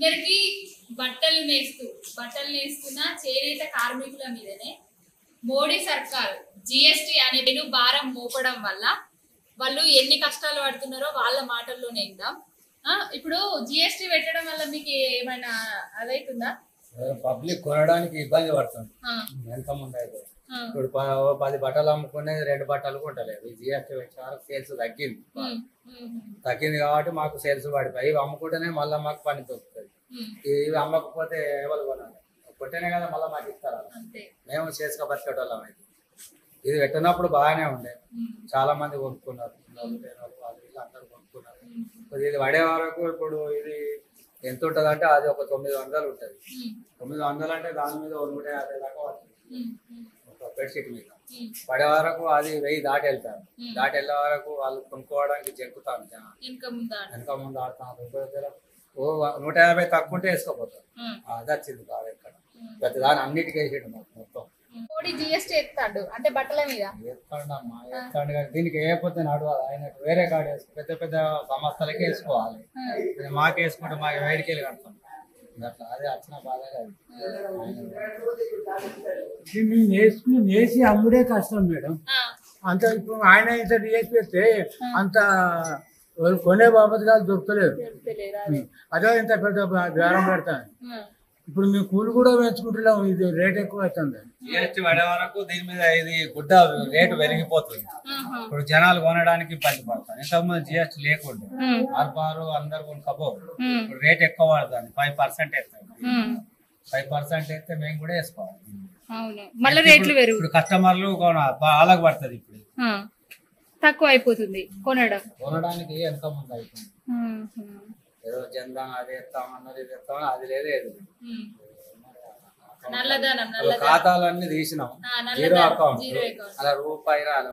అందరికి బట్టలు నేస్తూ బట్టలు నేస్తున్న చేనేత కార్మికుల మీదనే మోడీ సర్కార్ జిఎస్టి అనే పెను భారం మోపడం వల్ల వాళ్ళు ఎన్ని కష్టాలు పడుతున్నారో వాళ్ళ మాటల్లోనే ఇందాం ఆ, ఇప్పుడు జిఎస్టి పెట్టడం వల్ల మీకు ఏమైనా అదైతుందా పబ్లిక్ కొనడానికి ఇబ్బంది పడుతుంది ఆ, ఎంత ముందు అయితే ఆ, ఇప్పుడు ప- ఓ పది బట్టలు అమ్ముకునేది రెండు బట్టలు కొంటలేదు ఈ జిఎస్టీ వచ్చిన వరకు సేల్స్ తగ్గింది ఉమ్, ఉమ్, తగ్గింది కాబట్టి మాకు సేల్స్ పడిపోయి ఇవి అమ్ముకుంటేనే మళ్ళీ మాకు పని దొరుకుతుంది ఉమ్, ఇవి అమ్మకపోతే ఎవరు కొనాలి కొట్టేనే కదా మళ్ళీ మాకు ఇస్తారు అంతే మేము చేసుక బతికేటోళ్ళం అయితే ఇది పెట్టినప్పుడు బాగానే ఉండే ఉమ్, చాలా మంది కొనుక్కున్నారు వాళ్ళు లేని వాళ్ళు వాళ్ళు వీళ్ళు అందరూ కొనుక్కున్నారు ఉమ్, కొద్దిగా ఇది పడే వరకు ఇప్పుడు ఇది ఎంత ఉంటుంది అంటే అది ఒక తొమ్మిది వందలు ఉంటుంది ఉమ్, తొమ్మిది వందలు అంటే దాని మీద ఒక నూట యాభై దాకా పడుతుంది ఉమ్, ఉమ్, ఒక బెడ్షీట్ మీద ఉమ్, పడే వరకు అది వెయ్యి దాటి వెళ్తారు Hmm. దాటి వెళ్ళే వరకు వాళ్ళు కొనుక్కోవడానికి జంకుతారు జనాలు వెనక ముందా వెనక ముందు ఆడుతున్నారు ఇంకో దగ్గర ఓ వ- నూట యాభై తక్కువ ఉంటే వేసుకోపోతారు ఉమ్, అది వచ్చింది బాగా ఇక్కడ ఉమ్. ప్రతి దాని అన్నిటికీ వేసేయండి మాకు మొత్తం మోడీ జిఎస్టీ ఎత్తాడు అంటే బట్టల మీద ఎత్తండి అమ్మా ఎత్తండి కానీ దీనికి వేయకపోతే నడవాలి ఆయన వేరే కాడ వేసుకో పెద్ద పెద్ద సంస్థలకి వేసుకోవాలి ఇది మాకు వేసుకుంటే మాకు వేడికెళ్ళి కడతాం అట్లా అదే వచ్చిన బాధ కాదు దీన్ని నేర్చుకుని నేసి అమ్ముడే కష్టం మేడం ఆ, అంత ఇప్పుడు ఆయన ఇంత నేసి పెడితే అంత వాళ్ళు కొనే బాబత్ కాదు దొరకలేదు తెలుస్తలేదా అదే. అదే ఇంత పెద్ద బేరం పెడతాను ఉమ్, ఇప్పుడు మేము కూలి కూడా పెంచుకుంటున్నాం ఇది రేట్ ఎక్కువ అవుతుంది జిఎస్టీ పడే వరకు దీని మీద ఇది గుడ్డ రేటు పెరిగిపోతుంది ఆహా. ఇప్పుడు జనాలు కొనడానికి ఇబ్బంది పడతారు ఇంతకుముందు జిఎస్టీ లేకుండా ఉమ్, ఆర్బారు అందరు కొనుక్కపోరు ఉమ్, ఇప్పుడు రేట్ ఎక్కువ పడుతుంది ఫైవ్ పర్సెంట్ వేస్తాం ఉమ్, ఫైవ్ పర్సెంట్ వేస్తే మేము కూడా వేసుకోవాలి అవును మళ్ళీ రేట్లు పెరుగు ఇప్పుడు కస్టమర్లు కొన బాగా పడుతుంది ఇప్పుడు ఆ, తక్కువ అయిపోతుంది కొనడం కొనడానికి ఎంత ముందు అవుతుంది ఉమ్, ఉమ్, ఏదో జన్ధన్ అది ఎత్తామన్నది ఇది ఎత్తామని అది లేదు ఏది లేదు. ఉమ్. నల్లధనం ఇప్పుడు నల్లధనం ఖాతాలన్నీ తీసినాం ఆ, నల్లధనం, జీరో అకౌంట్ జీరో అకౌంట్. అలా రూపాయి రాలి